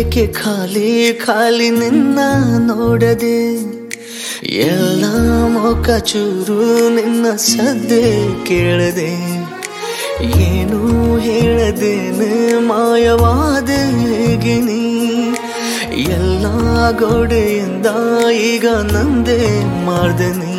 ಏಕೆ ಖಾಲಿ ಖಾಲಿ ನಿನ್ನ ನೋಡದೆ ಎಲ್ಲ ಮೊಕ ಚೂರು ನಿನ್ನ ಸದ್ದೆ ಕೇಳದೆ ಏನು ಹೇಳದೇನೆ ಮಾಯವಾದೆ ಹೇಗೆ ನೀ ಎಲ್ಲ ಗೋಡೆಯಿಂದ ಈಗ ನಂದೇ ಮಾಡ್ದೆ ನೀ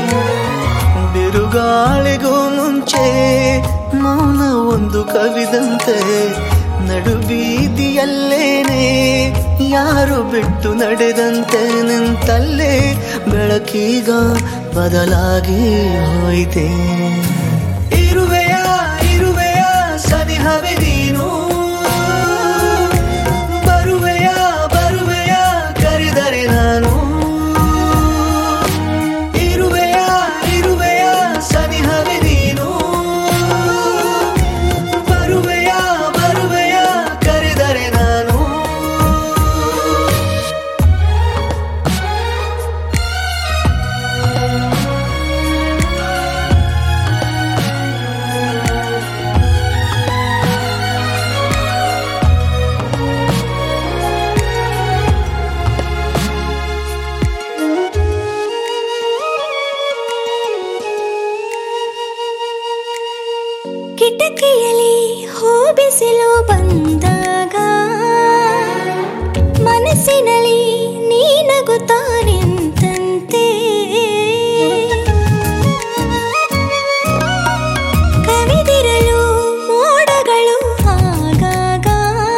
ಬಿರುಗಾಳಿಗೂ ಮುಂಚೆ ಮೌನ ಒಂದು ಕವಿದಂತೆ ನಡುಬೀದಿಯಲ್ಲೇನೆ ಯಾರು ಬಿಟ್ಟು ನಡೆದಂತೆ ನಿಂತಲ್ಲೇ ಬೆಳಕೀಗ ಬದಲಾಗಿ ಹೋಯಿತೆ ಇರುವೆಯ ಇರುವೆಯ ಸನಿಹವೆ ನೀನು ಬರುವೆಯ ಬರುವೆಯ ಕರೆದರೆ ನಾನು ಇರುವೆಯ ಇರುವೆಯ ಸನಿಹವೆ ನೀನು ಬರುವೆಯ ಬರುವೆಯ ಕರೆದರೆ ನಾನು ಕಿಟಕಿಯಲ್ಲಿ ಹೂ ಬಿಸಿಲು ಬಂದಾಗ ಮನಸ್ಸಿನಲ್ಲಿ ನೀ ನಗುತ್ತಾ ನಿಂತಂತೆ ಕವಿದಿರಲು ಮೋಡಗಳು ಆಗಾಗ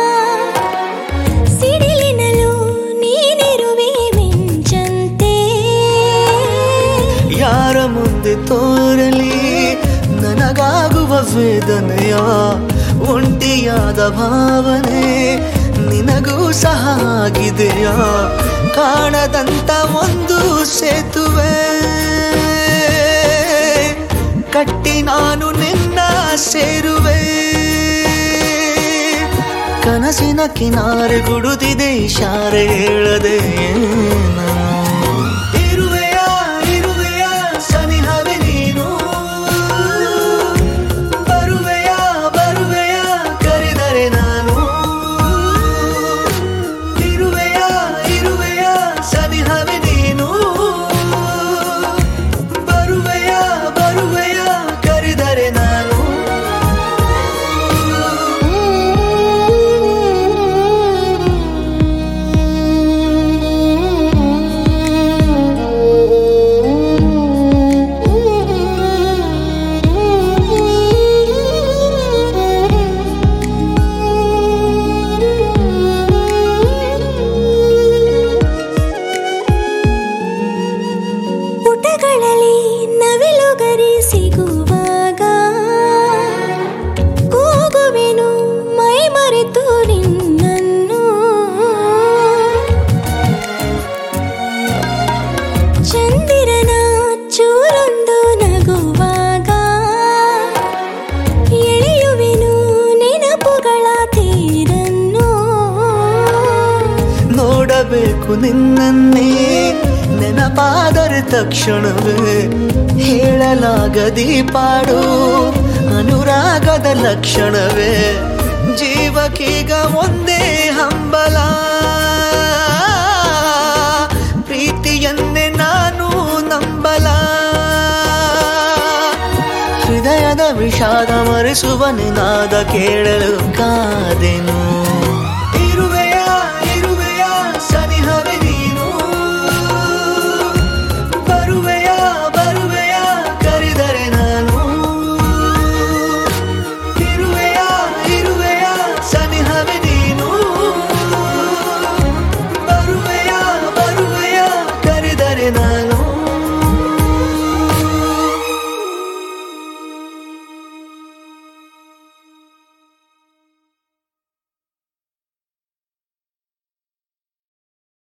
ಸಿಡಿಲಿನಲು ನೀನಿರುವೆ ಮಿಂಚಂತೆ ಯಾರ ಮುಂದೆ ತೋರಲಿ ನನಗಾಗುವ ವೇದನೆಯ ಒಂಟಿಯಾದ ಭಾವನೆ ನಿನಗೂ ಸಹ ಆಗಿದೆಯಾ ಕಾಣದಂತ ಒಂದು ಸೇತುವೆ ಕಟ್ಟಿ ನಾನು ನಿನ್ನ ಸೇರುವೆ ಕನಸಿನ ಕಿನಾರೆ ಗುಡುತ್ತಿದೆ ಇಶಾರೆ ಹೇಳದೆ ನಾನು ಇರುವೆಯ ಇರುವೆಯ ಸನಿಹವೆ ನೀನು ಬರುವೆಯ ಬರುವೆಯ ಕರೆದರೆ ನಾನು ಇರುವೆಯ ಇರುವೆಯ ಸನಿಹವೆ ನೀನು ಬರುವೆಯ ಬರುವೆಯ ಕರೆದರೆ ನಾನು ಪುಟಗಳಲ್ಲಿ ನವಿಲುಗರಿ ಸಿಗುವಾಗ ಕೂಗುವೆನು ಮೈ ಮರೆತು ನಿನ್ನನ್ನು ಚಂದಿರನ ಚೂರೊಂದು ನಗುವಾಗ ಎಳೆಯುವೆನು ನೆನಪುಗಳ ತೀರನ್ನು ನೋಡಬೇಕು ನಿನ್ನನ್ನೇ ನೆನಪಾದರೆ ತಕ್ಷಣವೇ ಹೇಳಲಾಗದಿ ಪಾಡು ಅನುರಾಗದ ಲಕ್ಷಣವೇ ಜೀವಕೀಗ ಒಂದೇ ಹಂಬಲ ಪ್ರೀತಿಯನ್ನೇ ನಾನು ನಂಬಲ ಹೃದಯದ ವಿಷಾದ ಮರೆಸುವ ನಿನಾದ ಕೇಳಲು ಕಾದೆನು